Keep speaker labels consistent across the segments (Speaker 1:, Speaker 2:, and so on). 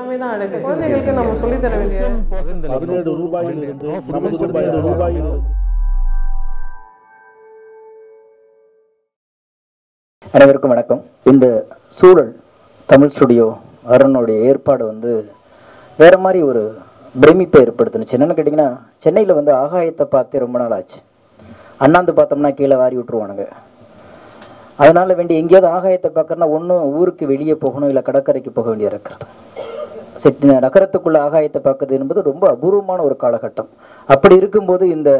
Speaker 1: எல்லாமே தான் அடக்கு குழந்தைகளுக்கு நம்ம சொல்லித் தர வேண்டிய
Speaker 2: பதினேழு ரூபாயிலிருந்து சமது பதினேழு ரூபாயிலிருந்து
Speaker 3: அனைவருக்கும் வணக்கம் இந்த சூழல் தமிழ் ஸ்டுடியோ அருணுடைய ஏற்பாடு வந்து வேற மாதிரி ஒரு பிரமிப்பை ஏற்படுத்துனுச்சு என்னன்னு கேட்டிங்கன்னா சென்னையில் வந்து ஆகாயத்தை பார்த்து ரொம்ப நாள் ஆச்சு அண்ணாந்து பார்த்தோம்னா கீழே வாரி விட்டுருவானுங்க அதனால வேண்டி எங்கேயாவது ஆகாயத்தை பார்க்கறனா ஒன்று ஊருக்கு வெளியே போகணும் இல்லை கடற்கரைக்கு போக வேண்டிய இருக்கிறது சிட் நகரத்துக்குள்ள ஆகாயத்தை பார்க்கறது என்பது ரொம்ப அபூர்வமான ஒரு காலகட்டம் அப்படி இருக்கும்போது இந்த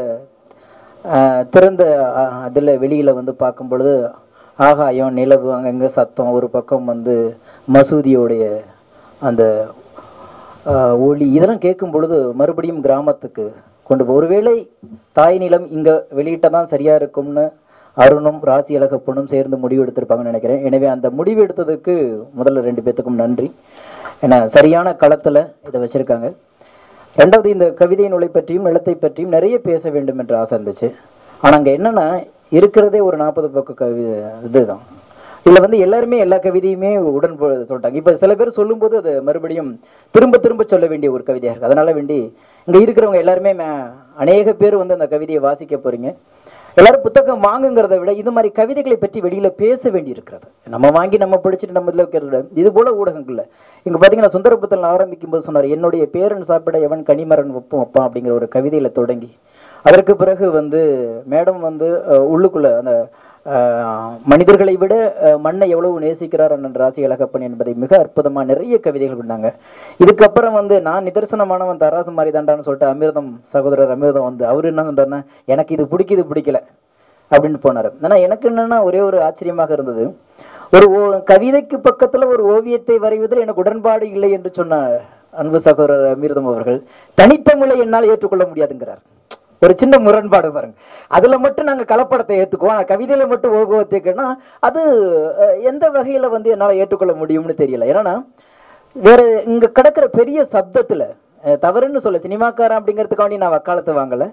Speaker 3: ஆஹ், திறந்த அதில் வெளியில் வந்து பார்க்கும் பொழுது ஆகாயம் நிலவு அங்கங்கே சத்தம் ஒரு பக்கம் வந்து மசூதியோடைய அந்த ஆஹ், ஒளி இதெல்லாம் கேட்கும் பொழுது மறுபடியும் கிராமத்துக்கு கொண்டு போ ஒருவேளை தாய் நிலம் இங்கே வெளியிட்டதான் சரியா இருக்கும்னு அருணும் ராசி அழகப்பனும் சேர்ந்து முடிவு எடுத்திருப்பாங்கன்னு நினைக்கிறேன் எனவே அந்த முடிவு எடுத்ததுக்கு முதல்ல ரெண்டு பேத்துக்கும் நன்றி ஏன்னா சரியான களத்தில் இதை வச்சிருக்காங்க ரெண்டாவது இந்த கவிதை நூலை பற்றியும் நிலத்தை பற்றியும் நிறைய பேச வேண்டும் என்ற ஆசை இருந்துச்சு ஆனால் அங்கே என்னன்னா இருக்கிறதே ஒரு நாற்பது பக்க கவிதை இதுதான் இதில் வந்து எல்லாருமே எல்லா கவிதையுமே உடன் போ- சொல்லிட்டாங்க இப்போ சில பேர் சொல்லும்போது அது மறுபடியும் திரும்ப திரும்ப சொல்ல வேண்டிய ஒரு கவிதையாக இருக்குது அதனால வேண்டி இங்கே இருக்கிறவங்க எல்லாருமே மே- அநேக பேர் வந்து அந்த கவிதையை வாசிக்க போறீங்க எல்லாரும் புத்தகம் வாங்குங்கிறத விட இது மாதிரி கவிதைகளை பற்றி வெளியில பேச வேண்டி இருக்கிறது நம்ம வாங்கி நம்ம படிச்சுட்டு நம்ம இதில் வைக்கிறத விட இது போல ஊடகங்கள்ல இங்க பாத்தீங்கன்னா சுந்தரபுத்தன் ஆரம்பிக்கும் போது சொன்னார் என்னுடைய பேரன் சாப்பிட எவன் கனிமரன் வைப்போம் வைப்பான் அப்படிங்கிற ஒரு கவிதையில தொடங்கி அதற்கு பிறகு வந்து மேடம் வந்து அஹ், உள்ளுக்குள்ள அந்த அஹ், மனிதர்களை விட அஹ், மண்ணை எவ்வளவு நேசிக்கிறார் அண்ணன் ராசி அழகப்பன் என்பதை மிக அற்புதமா நிறைய கவிதைகள் கொண்டாங்க இதுக்கப்புறம் வந்து நான் நிதர்சனமானவன் தராசு மாதிரி தாண்டான்னு சொல்லிட்டு அமிர்தம் சகோதரர் அமிர்தம் வந்து அவரு என்ன சொல்றாருன்னா எனக்கு இது பிடிக்குது பிடிக்கல அப்படின்னு போனாரு ஆனா எனக்கு என்னன்னா ஒரே ஒரு ஆச்சரியமாக இருந்தது ஒரு ஓ- கவிதைக்கு பக்கத்துல ஒரு ஓவியத்தை வரைவதில் எனக்கு உடன்பாடு இல்லை என்று சொன்ன அன்பு சகோதரர் அமிர்தம் அவர்கள் தனித்தமிழை என்னால் ஏற்றுக்கொள்ள முடியாதுங்கிறார் ஒரு சின்ன முரண்பாடு பாருங்க அதுல மட்டும் நாங்க கலப்படத்தை ஏத்துக்குவோம் ஆனா கவிதையில மட்டும் ஓகோத்திக்கன்னா அது அஹ், எந்த வகையில வந்து என்னால ஏற்றுக்கொள்ள முடியும்னு தெரியல ஏன்னா வேற இங்க கிடக்கிற பெரிய சப்தத்துல அஹ், தவறுன்னு சொல்ல சினிமாக்காரன் அப்படிங்கிறதுக்காண்டி நான் வக்காலத்து வாங்கல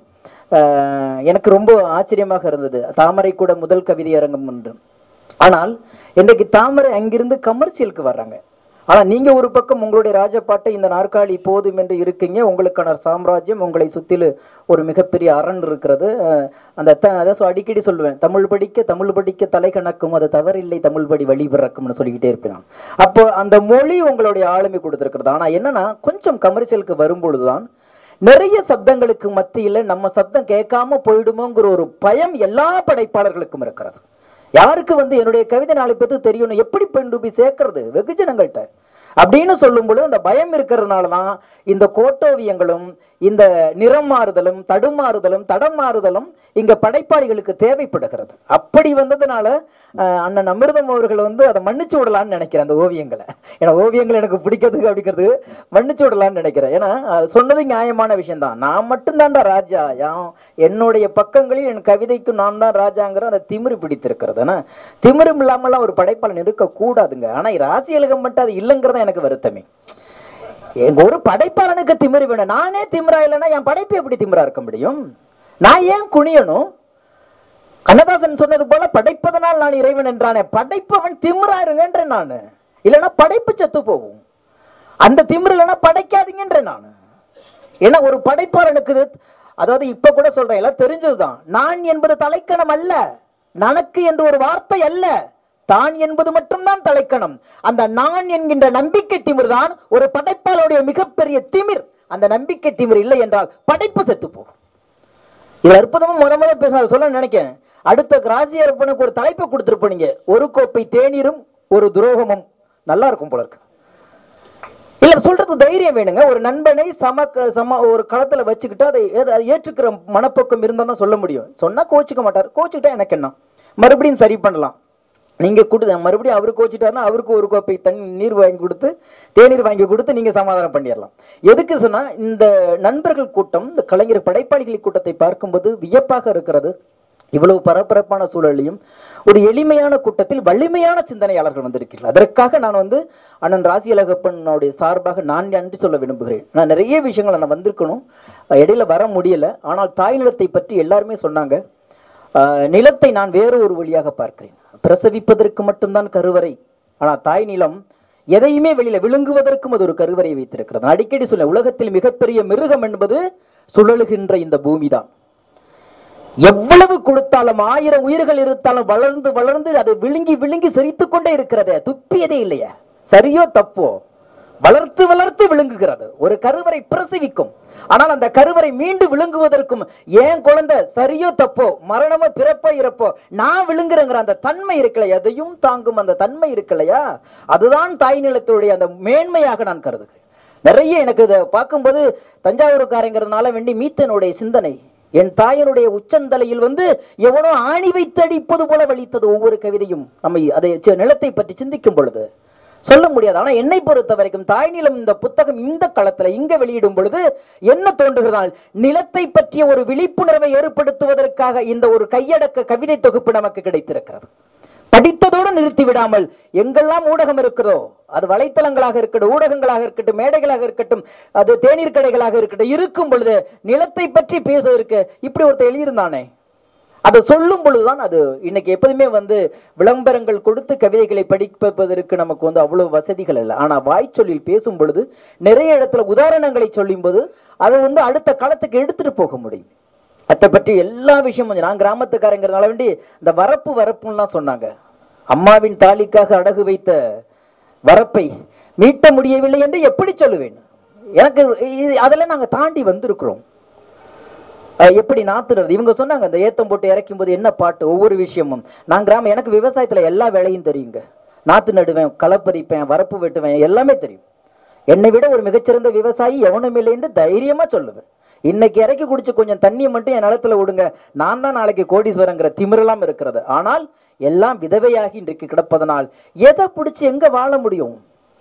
Speaker 3: அஹ், எனக்கு ரொம்ப ஆச்சரியமாக இருந்தது தாமரை கூட முதல் கவிதை அரங்கம் என்று ஆனால் இன்றைக்கு தாமரை அங்கிருந்து கமர்ஷியலுக்கு வர்றாங்க ஆனா நீங்க ஒரு பக்கம் உங்களுடைய ராஜபாட்டை இந்த நாற்காலி போதும் என்று இருக்கீங்க உங்களுக்கான சாம்ராஜ்யம் உங்களை சுத்திலு ஒரு மிகப்பெரிய அரண் இருக்கிறது அஹ் அந்த த அதான் சொ- அடிக்கடி சொல்லுவேன் தமிழ் படிக்க தமிழ் படிக்க தலை கணக்கும் அது தவறில்லை தமிழ் படி வழி பிறக்கும்னு சொல்லிக்கிட்டே இருப்பேன் நான். அப்போ அந்த மொழி உங்களுடைய ஆளுமை கொடுத்திருக்கிறது ஆனா என்னன்னா கொஞ்சம் கமர்ஷியலுக்கு வரும்பொழுதுதான் நிறைய சப்தங்களுக்கு மத்தியில நம்ம சப்தம் கேட்காம போயிடுமோங்கிற ஒரு பயம் எல்லா படைப்பாளர்களுக்கும் இருக்கிறது யாருக்கு வந்து என்னுடைய கவிதை நாளை பத்தி தெரியணும் எப்படி கொண்டு போய் சேர்க்கறது வெகுஜனங்கள்ட்ட அப்படின்னு சொல்லும் பொழுது அந்த பயம் இருக்கிறதுனால தான் இந்த கோட்டோவியங்களும் இந்த நிறம் மாறுதலும் தடுமாறுதலும் தடம் மாறுதலும் இங்க படைப்பாளிகளுக்கு தேவைப்படுகிறது அப்படி வந்ததுனால அஹ், அண்ணன் அமிர்தம் அவர்கள் வந்து அதை மன்னிச்சு விடலாம்னு நினைக்கிறேன் அந்த ஓவியங்களை ஏன்னா ஓவியங்கள் எனக்கு பிடிக்கிறதுக்கு அப்படிங்கிறது மன்னிச்சு விடலாம்னு நினைக்கிறேன் ஏன்னா அஹ், சொன்னது நியாயமான விஷயம்தான் நான் மட்டும்தான்டா ராஜா யான் என்னுடைய பக்கங்களில் என் கவிதைக்கு நான் தான் ராஜாங்கிற அந்த திமிரு பிடித்திருக்கிறது ஆனா திமிரும் இல்லாமலாம் ஒரு படைப்பாளன் இருக்கக்கூடாதுங்க ஆனா ராசியலகம் மட்டும் அது இல்லைங்கிறதா எனக்கு வருத்தமே எங்க ஒரு படைப்பாளனுக்கு திமிரு வேணும் நானே திமிரா இல்லைன்னா என் படைப்பு எப்படி திமிரா இருக்க முடியும் நான் ஏன் குனியணும் கண்ணதாசன் சொன்னது போல படைப்பதனால் நான் இறைவன் என்றானே படைப்பவன் திமிரா இருங்கன்ற நானு இல்லைன்னா படைப்பு செத்து போகும் அந்த திமிரு இல்லைன்னா படைக்காதீங்கன்ற நானு ஏன்னா ஒரு படைப்பாளனுக்கு இது- அதாவது இப்ப கூட சொல்றேன் எல்லாம் தெரிஞ்சதுதான் நான் என்பது தலைக்கணம் அல்ல நனக்கு என்று ஒரு வார்த்தை அல்ல தான் என்பது மட்டும்தான் தலைக்கணம் அந்த நான் என்கின்ற நம்பிக்கை திமிர் தான் ஒரு படைப்பாளருடைய மிகப்பெரிய திமிர் அந்த நம்பிக்கை திமிர் இல்லை என்றால் படைப்பு செத்து போகும் இது அற்புதமா முத முத பேச அதை சொல்ல நினைக்கிறேன் அடுத்த ராசி அர்ப்பனுக்கு ஒரு தலைப்பை கொடுத்துருப்பீங்க ஒரு கோப்பை தேநீரும் ஒரு துரோகமும் நல்லா இருக்கும் போல இருக்கு இல்ல சொல்றது தைரியம் வேணுங்க ஒரு நண்பனை சம க- சம ஒரு களத்துல வச்சுக்கிட்டு அதை ஏத- அதை ஏற்றுக்கிற மனப்பக்கம் இருந்தா தான் சொல்ல முடியும் சொன்னா கோச்சிக்க மாட்டார் கோச்சிக்கிட்டா எனக்கு என்ன மறுபடியும் சரி பண்ணலாம் நீங்க கொடு மறுபடியும் அவரு கோச்சிட்டாருன்னா அவருக்கு ஒரு கோப்பை தண்ணி நீர் வாங்கி கொடுத்து தேநீர் வாங்கி கொடுத்து நீங்க சமாதானம் பண்ணிடலாம் எதுக்கு சொன்னா இந்த நண்பர்கள் கூட்டம் இந்த கலைஞர் படைப்பாளிகள் கூட்டத்தை பார்க்கும்போது வியப்பாக இருக்கிறது இவ்வளவு பரபரப்பான சூழலையும் ஒரு எளிமையான கூட்டத்தில் வலிமையான சிந்தனையாளர்கள் வந்திருக்கிறார்கள் அதற்காக நான் வந்து அண்ணன் ராசி அழகப்பனுடைய சார்பாக நான் நன்றி சொல்ல விரும்புகிறேன் நான் நிறைய விஷயங்களை நான் வந்திருக்கணும் இடையில வர முடியல ஆனால் தாய் நிலத்தை பற்றி எல்லாருமே சொன்னாங்க ஆஹ், நிலத்தை நான் வேறு ஒரு வழியாக பார்க்கிறேன் பிரசவிப்பதற்கு மட்டும்தான் கருவறை ஆனால் தாய் நிலம் எதையுமே வெளியில விழுங்குவதற்கும் அது ஒரு கருவறை வைத்திருக்கிறது நான் அடிக்கடி சொல்ல உலகத்தில் மிகப்பெரிய மிருகம் என்பது சுழலுகின்ற இந்த பூமிதான் எவ்வளவு கொடுத்தாலும் ஆயிரம் உயிர்கள் இருந்தாலும் வளர்ந்து வளர்ந்து அது விழுங்கி விழுங்கி சிரித்துக் கொண்டே இருக்கிறதே துப்பியதே இல்லையா சரியோ தப்போ வளர்த்து வளர்த்து விழுங்குகிறது ஒரு கருவறை பிரசவிக்கும் ஆனால் அந்த கருவறை மீண்டு விழுங்குவதற்கும் ஏன் குழந்தை சரியோ தப்போ மரணமோ பிறப்போ இறப்போ நான் விழுங்குறேங்கிற அந்த தன்மை இருக்கலையா எதையும் தாங்கும் அந்த தன்மை இருக்கலையா அதுதான் தாய் நிலத்துடைய அந்த மேன்மையாக நான் கருதுகிறேன் நிறைய எனக்கு இதை பார்க்கும்போது தஞ்சாவூருக்காரங்கிறதுனால வேண்டி மீத்தனுடைய சிந்தனை என் தாயனுடைய உச்சந்தலையில் வந்து எவனோ ஆணி வைத்து அடிப்பது போல வலித்தது ஒவ்வொரு கவிதையும் நம்ம அதை சி- நிலத்தை பற்றி சிந்திக்கும் பொழுது சொல்ல முடியாது ஆனா என்னை பொறுத்த வரைக்கும் தாய் நிலம் இந்த புத்தகம் இந்த களத்துல இங்க வெளியிடும் பொழுது என்ன தோன்றுகிறதால் நிலத்தை பற்றிய ஒரு விழிப்புணர்வை ஏற்படுத்துவதற்காக இந்த ஒரு கையடக்க கவிதை தொகுப்பு நமக்கு கிடைத்திருக்கிறது படித்ததோடு நிறுத்தி விடாமல் எங்கெல்லாம் ஊடகம் இருக்கிறதோ அது வலைத்தளங்களாக இருக்கட்டும் ஊடகங்களாக இருக்கட்டும் மேடைகளாக இருக்கட்டும் அது தேநீர் கடைகளாக இருக்கட்டும் இருக்கும் பொழுது நிலத்தை பற்றி பேசுவதற்கு இப்படி ஒருத்தர் எழுதியிருந்தானே அதை சொல்லும் பொழுதுதான் அது இன்னைக்கு எப்போதுமே வந்து விளம்பரங்கள் கொடுத்து கவிதைகளை படிப்பதற்கு நமக்கு வந்து அவ்வளவு வசதிகள் இல்லை ஆனா வாய்ச்சொல்லில் பேசும் பொழுது நிறைய இடத்துல உதாரணங்களை சொல்லும்போது அதை வந்து அடுத்த காலத்துக்கு எடுத்துட்டு போக முடியும் அதை பற்றி எல்லா விஷயமும் வந்து நான் கிராமத்துக்காரங்கிறதுனால வேண்டி இந்த வரப்பு வரப்புலாம் சொன்னாங்க அம்மாவின் தாலிக்காக அடகு வைத்த வரப்பை மீட்ட முடியவில்லை என்று எப்படி சொல்லுவேன் எனக்கு இது- அதெல்லாம் நாங்க தாண்டி வந்திருக்கிறோம் அஹ் எப்படி நாத்துறது இவங்க சொன்னாங்க அந்த ஏத்தம் போட்டு இறக்கும் போது என்ன பாட்டு ஒவ்வொரு விஷயமும் நான் கிராமம் எனக்கு விவசாயத்துல எல்லா வேலையும் தெரியுங்க நாத்து நடுவேன் களப்பறிப்பேன் வரப்பு வெட்டுவேன் எல்லாமே தெரியும் என்னை விட ஒரு மிகச்சிறந்த விவசாயி எவனும் இல்லை என்று தைரியமா சொல்லுவேன் இன்னைக்கு இறக்கி குடிச்சு கொஞ்சம் தண்ணியை மட்டும் என் நிலத்துல விடுங்க நான் தான் நாளைக்கு கோடீஸ்வரங்கிற திமிரெல்லாம் இருக்கிறது ஆனால் எல்லாம் விதவையாகி இன்றைக்கு கிடப்பதனால் எதை பிடிச்சு எங்க வாழ முடியும்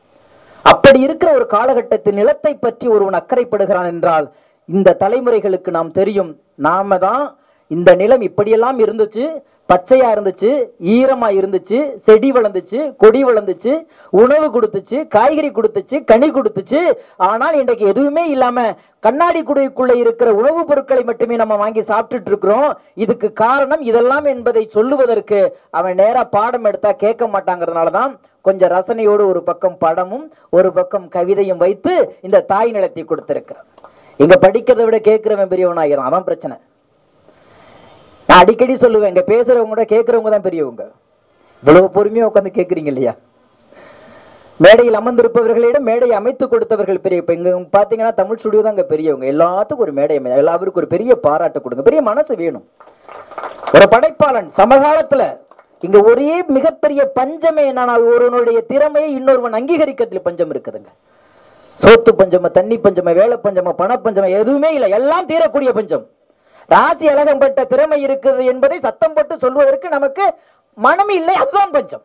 Speaker 3: அப்படி இருக்கிற ஒரு காலகட்டத்தில் நிலத்தை பற்றி ஒருவன் அக்கறைப்படுகிறான் என்றால் இந்த தலைமுறைகளுக்கு நாம் தெரியும் நாம தான் இந்த நிலம் இப்படியெல்லாம் இருந்துச்சு பச்சையா இருந்துச்சு ஈரமா இருந்துச்சு செடி வளர்ந்துச்சு கொடி வளர்ந்துச்சு உணவு கொடுத்துச்சு காய்கறி கொடுத்துச்சு கனி கொடுத்துச்சு ஆனால் இன்றைக்கு எதுவுமே இல்லாம கண்ணாடி குடைக்குள்ள இருக்கிற உணவுப் பொருட்களை மட்டுமே நம்ம வாங்கி சாப்பிட்டுட்டு இருக்கிறோம் இதுக்கு காரணம் இதெல்லாம் என்பதை சொல்லுவதற்கு அவன் நேரா பாடம் எடுத்தா கேட்க மாட்டாங்கிறதுனால தான் கொஞ்சம் ரசனையோடு ஒரு பக்கம் படமும் ஒரு பக்கம் கவிதையும் வைத்து இந்த தாய் நிலத்தை கொடுத்திருக்கிறான் இங்க படிக்கிறதை விட கேட்கிறவன் பெரியவனாகிறான் அதான் பிரச்சனை நான் அடிக்கடி சொல்லுவேன் இங்க பேசுறவங்க கூட கேட்கறவங்க தான் பெரியவங்க இவ்வளவு பொறுமையா உட்காந்து கேட்குறீங்க இல்லையா மேடையில் அமர்ந்திருப்பவர்களிடம் மேடை அமைத்து கொடுத்தவர்கள் பெரிய இப்ப இங்க பாத்தீங்கன்னா தமிழ் ஸ்டுடியோ தான் இங்க பெரியவங்க எல்லாத்துக்கும் ஒரு மேடை அமை எல்லாருக்கும் ஒரு பெரிய பாராட்டு கொடுங்க பெரிய மனசு வேணும் ஒரு படைப்பாளன் சமகாலத்துல இங்க ஒரே மிகப்பெரிய பஞ்சமே என்னன்னா ஒருவனுடைய திறமையை இன்னொருவன் அங்கீகரிக்கிறதுல பஞ்சம் இருக்குதுங்க சோத்து பஞ்சம தண்ணி பஞ்சம வேலை பஞ்சம பணப்பஞ்சம எதுவுமே இல்லை எல்லாம் தீரக்கூடிய பஞ்சம் ராசி அழகம்பட்ட திறமை இருக்குது என்பதை சத்தம் போட்டு சொல்வதற்கு நமக்கு மனம் இல்லை அதுதான் பஞ்சம்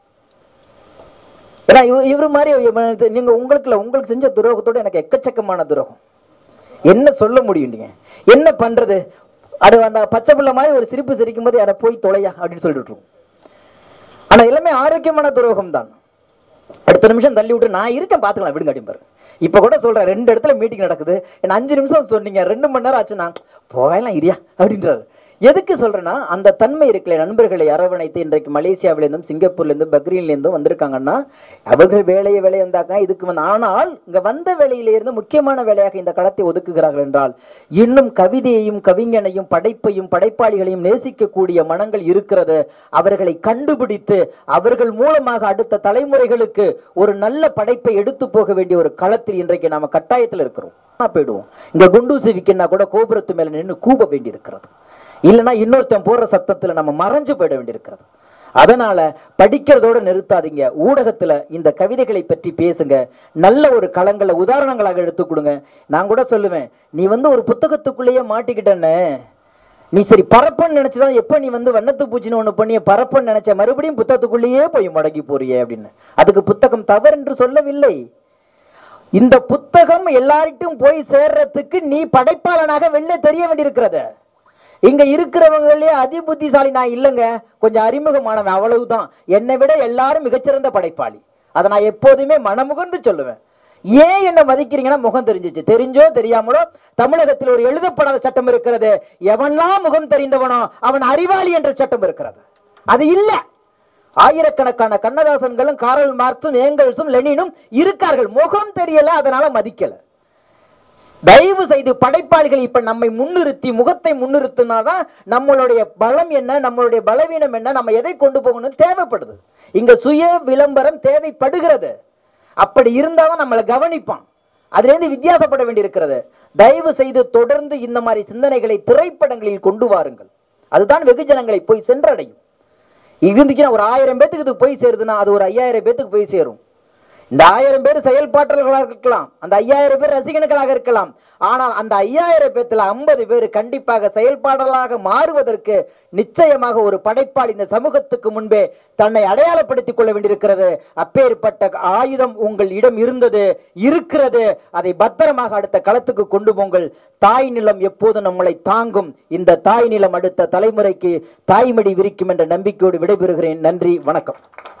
Speaker 3: ஏன்னா இவ- இவரு மாதிரி இவ- நீங்க உங்களுக்கு இல்ல, உங்களுக்கு செஞ்ச துரோகத்தோட எனக்கு எக்கச்சக்கமான துரோகம் என்ன சொல்ல முடியும் நீங்க என்ன பண்றது அது அந்த பச்சை பிள்ளை மாதிரி ஒரு சிரிப்பு சிரிக்கும் போது அட போய் தொலையா அப்படின்னு சொல்லிட்டு விட்டுருவோம். ஆனா எல்லாமே ஆரோக்கியமான துரோகம் தான் அடுத்த நிமிஷம் தள்ளி விட்டு நான் இருக்கேன் பார்த்துக்கலாம் விடுங்க அப்படிம்பாரு இப்போ கூட சொல்றேன் ரெண்டு இடத்துல மீட்டிங் நடக்குது என்ன அஞ்சு நிமிஷம் சொன்னீங்க ரெண்டு மணி நேரம் ஆச்சு நான் போயலாம் இரியா அப்படின்றாரு எதுக்கு சொல்றேன்னா அந்த தன்மை இருக்குல்ல நண்பர்களை அரவணைத்து இன்றைக்கு மலேசியாவிலேருந்தும் சிங்கப்பூர்லேருந்தும் பக்ரீன்லேருந்தும் வந்திருக்காங்கன்னா அவர்கள் வேலையை வேலையை வந்தாங்க இதுக்கு வந்து ஆனால் இங்க வந்த வேலையிலிருந்து முக்கியமான வேலையாக இந்த களத்தை ஒதுக்குகிறார்கள் என்றால் இன்னும் கவிதையையும் கவிஞனையும் படைப்பையும் படைப்பாளிகளையும் நேசிக்கக்கூடிய மனங்கள் இருக்கிறது அவர்களை கண்டுபிடித்து அவர்கள் மூலமாக அடுத்த தலைமுறைகளுக்கு ஒரு நல்ல படைப்பை எடுத்து போக வேண்டிய ஒரு களத்தில் இன்றைக்கு நாம கட்டாயத்தில் இருக்கிறோம் ஆனா போயிடுவோம் இங்க குண்டூசி விக்கினா கூட கோபுரத்து மேல நின்று கூப வேண்டி இருக்கிறது இல்லைன்னா இன்னொருத்தன் போடுற சத்தத்துல நம்ம மறைஞ்சு போயிட வேண்டியிருக்கிறது அதனால படிக்கிறதோட நிறுத்தாதீங்க ஊடகத்துல இந்த கவிதைகளை பற்றி பேசுங்க நல்ல ஒரு களங்களை உதாரணங்களாக எடுத்து கொடுங்க நான் கூட சொல்லுவேன் நீ வந்து ஒரு புத்தகத்துக்குள்ளேயே மாட்டிக்கிட்டேன்னு நீ சரி பரப்பன்னு நினைச்சுதான் எப்ப நீ வந்து வண்ணத்து பூச்சின்னு ஒண்ணு பண்ணி பரப்பன்னு நினைச்ச மறுபடியும் புத்தகத்துக்குள்ளேயே போய் முடங்கி போறியே அப்படின்னு அதுக்கு புத்தகம் தவறு என்று சொல்லவில்லை இந்த புத்தகம் எல்லார்ட்டும் போய் சேர்றதுக்கு நீ படைப்பாளனாக வெளில தெரிய வேண்டியிருக்கிறது இங்க இருக்கிறவங்களே அதிபுத்திசாலி நான் இல்லைங்க கொஞ்சம் அறிமுகமானவன் அவ்வளவுதான் என்னை விட எல்லாரும் மிகச்சிறந்த படைப்பாளி அதை நான் எப்போதுமே மனமுகர்ந்து சொல்லுவேன் ஏன் என்ன மதிக்கிறீங்கன்னா முகம் தெரிஞ்சிச்சு தெரிஞ்சோ தெரியாமலோ தமிழகத்தில் ஒரு எழுதப்படாத சட்டம் இருக்கிறது எவன்லாம் முகம் தெரிந்தவனோ அவன் அறிவாளி என்ற சட்டம் இருக்கிறது அது இல்ல ஆயிரக்கணக்கான கண்ணதாசன்களும் காரல் மார்க்ஸும் ஏங்கல்ஸும் லெனினும் இருக்கார்கள் முகம் தெரியல அதனால மதிக்கல தயவு செய்து படைப்பாளிகள் இப்ப நம்மை முன்னிறுத்தி முகத்தை முன்னிறுத்தினாதான் நம்மளுடைய பலம் என்ன நம்மளுடைய பலவீனம் என்ன நம்ம எதை கொண்டு போகணும் தேவைப்படுது இங்க சுய விளம்பரம் தேவைப்படுகிறது அப்படி இருந்தாதான் நம்மளை கவனிப்பான் அதுல இருந்து வித்தியாசப்பட வேண்டியிருக்கிறது தயவு செய்து தொடர்ந்து இந்த மாதிரி சிந்தனைகளை திரைப்படங்களில் கொண்டு வாருங்கள் அதுதான் வெகுஜனங்களை போய் சென்றடையும் இருந்துச்சுன்னா ஒரு ஆயிரம் பேத்துக்கு இது போய் சேருதுன்னா அது ஒரு ஐயாயிரம் பேத்துக்கு போய் சேரும் இந்த ஆயிரம் பேர் செயல்பாட்டர்களாக இருக்கலாம் அந்த ஐயாயிரம் பேர் ரசிகர்களாக இருக்கலாம் ஆனால் அந்த ஐயாயிரம் பேத்துல ஐம்பது பேர் கண்டிப்பாக செயல்பாடலாக மாறுவதற்கு நிச்சயமாக ஒரு படைப்பாளி இந்த சமூகத்துக்கு முன்பே தன்னை அடையாளப்படுத்திக் கொள்ள வேண்டியிருக்கிறது அப்பேற்பட்ட ஆயுதம் உங்கள் இடம் இருந்தது இருக்கிறது அதை பத்திரமாக அடுத்த களத்துக்கு கொண்டு போங்கள் தாய் நிலம் எப்போதும் நம்மளை தாங்கும் இந்த தாய் நிலம் அடுத்த தலைமுறைக்கு தாய்மடி விரிக்கும் என்ற நம்பிக்கையோடு விடைபெறுகிறேன் நன்றி வணக்கம்